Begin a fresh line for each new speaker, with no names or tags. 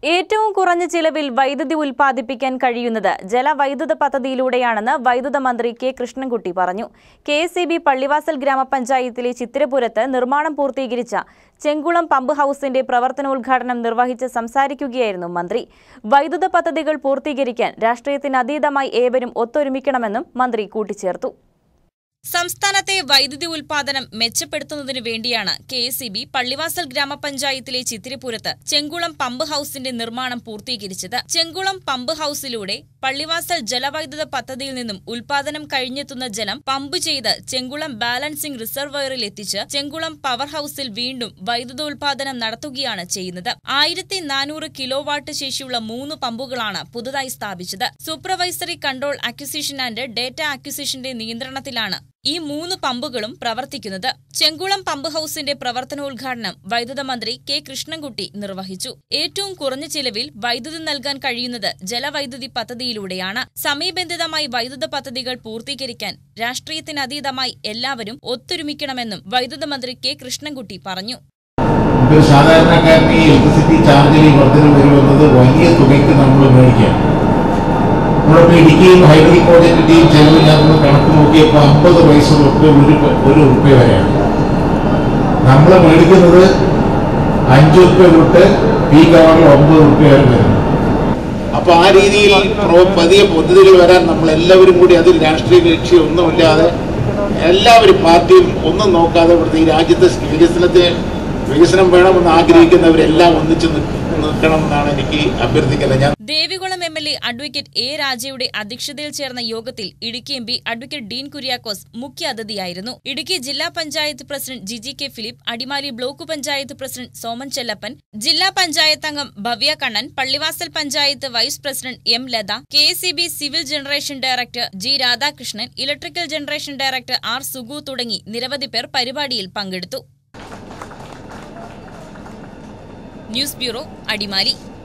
ഏറ്റവും കുറഞ്ഞ ചിലവിൽ വൈദ്യുതി ഉൽപ്പാദിപ്പിക്കാൻ കഴിയുന്നത് ജലവൈദ്യുത പദ്ധതിയിലൂടെയാണെന്ന് വൈദ്യുത മന്ത്രി കെ കൃഷ്ണൻകുട്ടി പറഞ്ഞു കെ എസ് പള്ളിവാസൽ ഗ്രാമപഞ്ചായത്തിലെ ചിത്തിരപുരത്ത് നിർമ്മാണം പൂർത്തീകരിച്ച ചെങ്കുളം പമ്പ് ഹൌസിന്റെ പ്രവർത്തനോദ്ഘാടനം നിർവഹിച്ച് സംസാരിക്കുകയായിരുന്നു മന്ത്രി വൈദ്യുത പദ്ധതികൾ പൂർത്തീകരിക്കാൻ രാഷ്ട്രീയത്തിനതീതമായി ഏവരും ഒത്തൊരുമിക്കണമെന്നും മന്ത്രി കൂട്ടിച്ചേർത്തു സംസ്ഥാനത്തെ വൈദ്യുതി ഉൽപാദനം മെച്ചപ്പെടുത്തുന്നതിനു വേണ്ടിയാണ് K S E B Pallivasal ഗ്രാമപഞ്ചായത്തിലെ ചിത്തിരപുരത്ത് ചെങ്കുളം പമ്പ് ഹൌസിന്റെ നിർമ്മാണം പൂർത്തീകരിച്ചത് ചെങ്കുളം പമ്പ് ഹൌസിലൂടെ പള്ളിവാസൽ ജലവൈദ്യുത പദ്ധതിയിൽ നിന്നും ഉൽപാദനം കഴിഞ്ഞെത്തുന്ന ജലം പമ്പ് ചെയ്ത് ചെങ്കുളം ബാലൻസിംഗ് റിസർവയറിൽ എത്തിച്ച് ചെങ്കുളം പവർ ഹൌസിൽ വീണ്ടും വൈദ്യുതോൽപാദനം നടത്തുകയാണ് ചെയ്യുന്നത് ആയിരത്തി നാനൂറ് കിലോ വാട്ട് ശേഷിയുള്ള മൂന്ന് പമ്പുകളാണ് പുതുതായി സ്ഥാപിച്ചത് supervisory control acquisition and data അക്വിസിഷന്റെ നിയന്ത്രണത്തിലാണ് ഈ മൂന്ന് പമ്പുകളും പ്രവർത്തിക്കുന്നത് ചെങ്കുളം പമ്പ് ഹൌസിന്റെ പ്രവർത്തനോദ്ഘാടനം വൈദ്യുത മന്ത്രി കെ കൃഷ്ണൻകുട്ടി നിർവഹിച്ചു ഏറ്റവും കുറഞ്ഞ ചിലവിൽ വൈദ്യുതി നൽകാൻ കഴിയുന്നത് ജലവൈദ്യുതി പദ്ധതിയിലൂടെയാണ് സമയബന്ധിതമായി വൈദ്യുത പദ്ധതികൾ പൂർത്തീകരിക്കാൻ രാഷ്ട്രീയത്തിനതീതമായി എല്ലാവരും ഒത്തൊരുമിക്കണമെന്നും വൈദ്യുത മന്ത്രി കെ കൃഷ്ണൻകുട്ടി പറഞ്ഞു
ഒരു സാധാരണക്കാരന് ഈ ഇലക്ട്രിസിറ്റി ചാർജിൽ വർധന വരുമെന്നത് വലിയ തുകയ്ക്ക് നമ്മൾ മേടിക്കാം നമ്മളിപ്പോൾ ഇടുക്കിയും ഹൈഡ്രൽ പ്രോജക്റ്റിന്റെയും ചെലവ് ഞാൻ ഒന്ന് കണക്ക് നോക്കിയപ്പോൾ അമ്പത് പൈസ തൊട്ട് ഒരു പ- ഒരു റുപ്യ വരെയാണ് നമ്മൾ മേടിക്കുന്നത് അഞ്ച് റുപ്യ തൊട്ട് പീക്ക് അവറിൽ ഒമ്പത് റുപ്യ വരെ വരുന്നു അപ്പൊ ആ രീതിയിൽ പ്രോ- പതിയെ പദ്ധതികൾ വരാൻ നമ്മൾ എല്ലാവരും കൂടി അതിൽ രാഷ്ട്രീയ ലക്ഷ്യം ഒന്നുമില്ലാതെ എല്ലാവരും പാർട്ടിയും ഒന്നും നോക്കാതെ ഇവിടുത്തെ ഈ രാജ്യത്തെ വികസനത്തിന് വികസനം വേണമെന്ന് ആഗ്രഹിക്കുന്നവരെല്ലാം ഒന്നിച്ച് നിൽക്കണം എന്നാണ് എനിക്ക് അഭ്യർത്ഥിക്കുന്നത് ഞാൻ
Devikulam M L A advocate A രാജയുടെ അധ്യക്ഷതയിൽ ചേർന്ന യോഗത്തിൽ Idukki M P advocate Dean Kuriakose മുഖ്യ അതിഥിയായിരുന്നു ഇടുക്കി ജില്ലാ panchayat president Jiji K Philip Adimali block panchayat president Soman Chellappan ജില്ലാ പഞ്ചായത്ത് അംഗം Bhavya Kannan Pallivasal panchayat vice president M Latha K civil generation director G Radhakrishnan electrical generation director R Sugu തുടങ്ങി നിരവധി പേർ പരിപാടിയിൽ പങ്കെടുത്തു ന്യൂസ് ബ്യൂറോ അടിമാലി